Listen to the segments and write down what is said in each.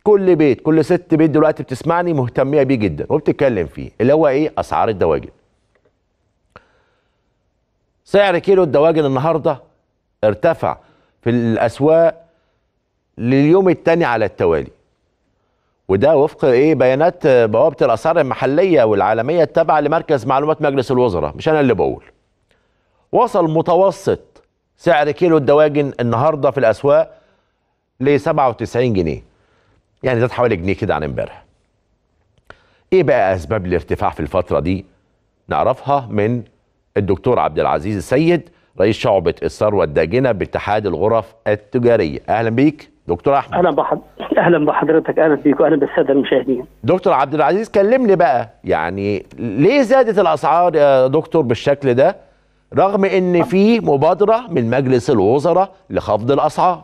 كل بيت كل ست بيت دلوقتي بتسمعني مهتميه بيه جدا وبتتكلم فيه اللي هو ايه اسعار الدواجن سعر كيلو الدواجن النهارده ارتفع في الاسواق لليوم الثاني على التوالي وده وفق ايه بيانات بوابه الاسعار المحليه والعالميه التابعه لمركز معلومات مجلس الوزراء مش انا اللي بقول وصل متوسط سعر كيلو الدواجن النهارده في الاسواق ل 97 جنيه يعني زاد حوالي جنيه كده عن امبارح ايه بقى اسباب الارتفاع في الفتره دي نعرفها من الدكتور عبد العزيز السيد رئيس شعبة الثروة الداجنة باتحاد الغرف التجارية أهلا بيك دكتور أحمد اهلا بحض... اهلا بحضرتك اهلا بيك واهلا بالساده المشاهدين دكتور عبد العزيز كلمني بقى يعني ليه زادت الأسعار يا دكتور بالشكل ده رغم ان في مبادرة من مجلس الوزراء لخفض الأسعار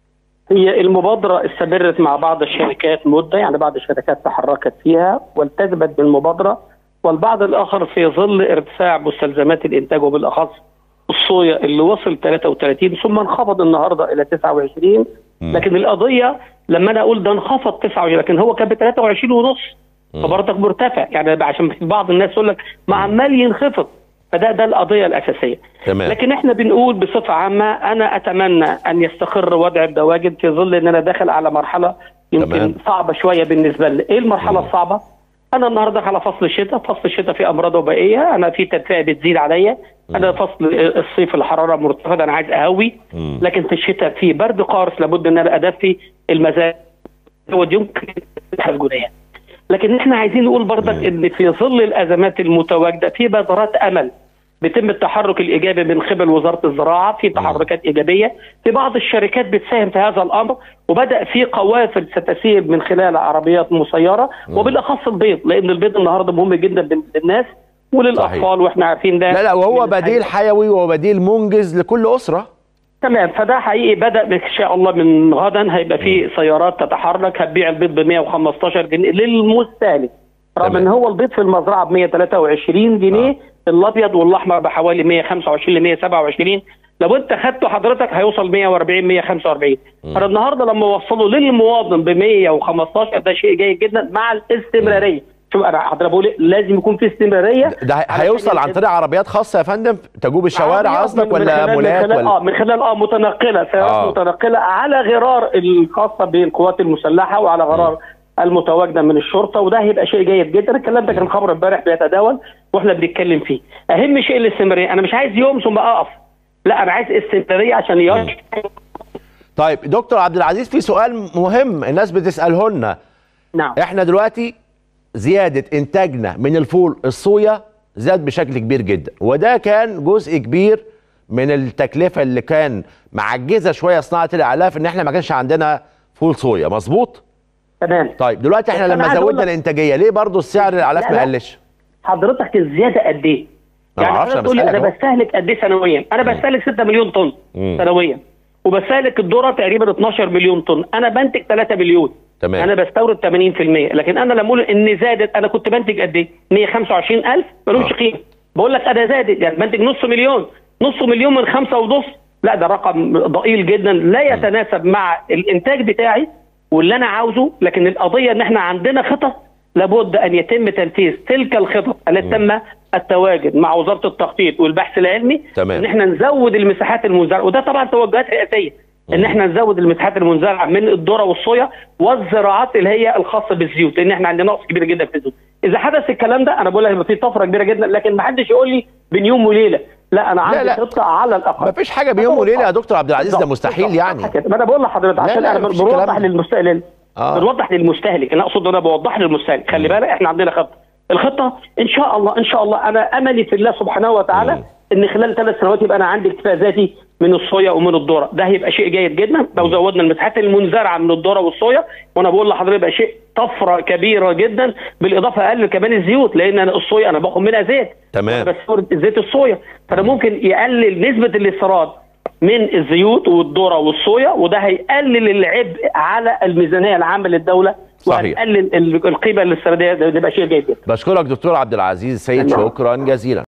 هي المبادره استمرت مع بعض الشركات مده يعني بعض الشركات تحركت فيها والتزمت بالمبادره والبعض الاخر في ظل ارتفاع مستلزمات الانتاج وبالاخص الصويا اللي وصل 33 ثم انخفض النهارده الى 29 لكن القضيه لما انا اقول ده انخفض 29 لكن هو كان ب 23 ونص فبرضك مرتفع يعني عشان بعض الناس يقول لك ما عمال ينخفض فده ده القضيه الاساسيه تمام. لكن احنا بنقول بصفه عامه انا اتمنى ان يستقر وضع الدواجن في ظل ان انا داخل على مرحله يمكن تمام. صعبه شويه بالنسبه لي ايه المرحله الصعبه انا النهارده على فصل الشتاء فصل الشتاء في امراض وبائيه انا في تدفئه بتزيد عليا انا فصل الصيف الحراره مرتفعه انا عايز اهوي مم. لكن في الشتاء في برد قارس لابد ان انا ادفي المزاج هو يمكن الجنيه لكن احنا عايزين نقول برضك ان في ظل الازمات المتواجده في بذرات امل بيتم التحرك الايجابي من قبل وزاره الزراعه في تحركات ايجابيه في بعض الشركات بتساهم في هذا الامر وبدا في قوافل ستسير من خلال عربيات مسيره وبالاخص البيض لان البيض النهارده مهم جدا للناس وللاطفال صحيح. واحنا عارفين ده لا لا وهو من بديل الحاجة. حيوي وبديل منجز لكل أسرة تمام فده حقيقي بدا ان شاء الله من غدا هيبقى في سيارات تتحرك هتبيع البيض ب 115 جنيه للمستهلك رغم تمام. ان هو البيض في المزرعه ب 123 جنيه الابيض والاحمر بحوالي 125 ل 127 لو انت خدته حضرتك هيوصل 140 145 انا النهارده لما اوصله للمواطن ب 115 ده شيء جيد جدا مع الاستمراريه شوف انا حضرتك بقول إيه؟ لازم يكون في استمراريه ده هيوصل عن طريق عربيات خاصة يا فندم تجوب الشوارع عربيات قصدك من- ولا من خلال- مولات من خلال ولا اه من خلال اه متنقله سيارات آه. آه. متنقله على غرار الخاصه بالقوات المسلحه وعلى غرار المتواجده من الشرطه وده هيبقى شيء جيد جدا الكلام ده كان خبر امبارح بيتداول واحنا بنتكلم فيه اهم شيء الاستمراريه انا مش عايز يوم ثم اقف لا انا عايز استمراريه عشان يرجع طيب دكتور عبد العزيز في سؤال مهم الناس بتسأله لنا نعم احنا دلوقتي زيادة انتاجنا من الفول الصويا زاد بشكل كبير جدا وده كان جزء كبير من التكلفة اللي كان معجزة شوية صناعة الإعلاف ان احنا ما كانش عندنا فول صويا مظبوط تمام طيب دلوقتي احنا بس أنا لما عايز أقول زودنا لك- الانتاجية ليه برضو السعر الإعلاف لا، ما لا. قلش حضرتك الزياده قد ايه؟ أنا يعني معرفش، حضرتك أنا تقول لي بسألك انا أهو. بستهلك قد ايه سنويا؟ انا بستهلك 6 مليون طن مم. سنويا وبستهلك الذره تقريبا 12 مليون طن انا بنتج 3 مليون تمام. انا بستورد 80% لكن انا لما اقول ان زادت انا كنت بنتج قد ايه؟ 125000 ملوش آه. قيمه بقول لك انا زادت يعني بنتج نص مليون نص مليون من خمسة ونص لا ده رقم ضئيل جدا لا يتناسب مع الانتاج بتاعي واللي انا عاوزه لكن القضيه ان احنا عندنا خطط لابد ان يتم تنفيذ تلك الخطط التي تم التواجد مع وزاره التخطيط والبحث العلمي تمام. ان احنا نزود المساحات المزرعه وده طبعا توجهات رئاسيه ان احنا نزود المساحات المنزرعه من الذره والصويا والزراعات اللي هي الخاصه بالزيوت لان احنا عندنا نقص كبير جدا في الزيوت اذا حدث الكلام ده انا بقول لك هيبقى في طفره كبيره جدا لكن ما حدش يقول لي بين يوم وليله لا انا عندي لا. خطه على الاقل ما فيش حاجة بيوم وليلة يا دكتور عبد العزيز ده بالظبط، مستحيل بالظبط، يعني صح كده. ما انا بقول لحضرتك عشان لا، انا مفيش بوضح كلام ده. للمستهلك آه. بنوضح للمستهلك انا اقصد انا بوضح للمستهلك خلي بالك احنا عندنا خطه الخطه ان شاء الله ان شاء الله انا املي في الله سبحانه وتعالى مم. ان خلال ثلاث سنوات يبقى انا عندي اكتفاء ذاتي من الصويا ومن الذره ده هيبقى شيء جيد جدا لو زودنا المساحات المنزرعه من الذره والصويا وانا بقول لحضرتك يبقى شيء طفره كبيره جدا بالاضافه اقل كمان الزيوت لان أنا الصويا انا باخد منها زيت تمام. أنا بستورد زيت الصويا فده ممكن يقلل نسبه الاستيراد من الزيوت والذره والصويا وده هيقلل العبء على الميزانيه العامه للدوله صحيح. وهيقلل ال- القيمه الاستيراديه ده ده يبقى شيء جيد جدا بشكرك دكتور عبد العزيز سيد نعم. شكرا جزيلا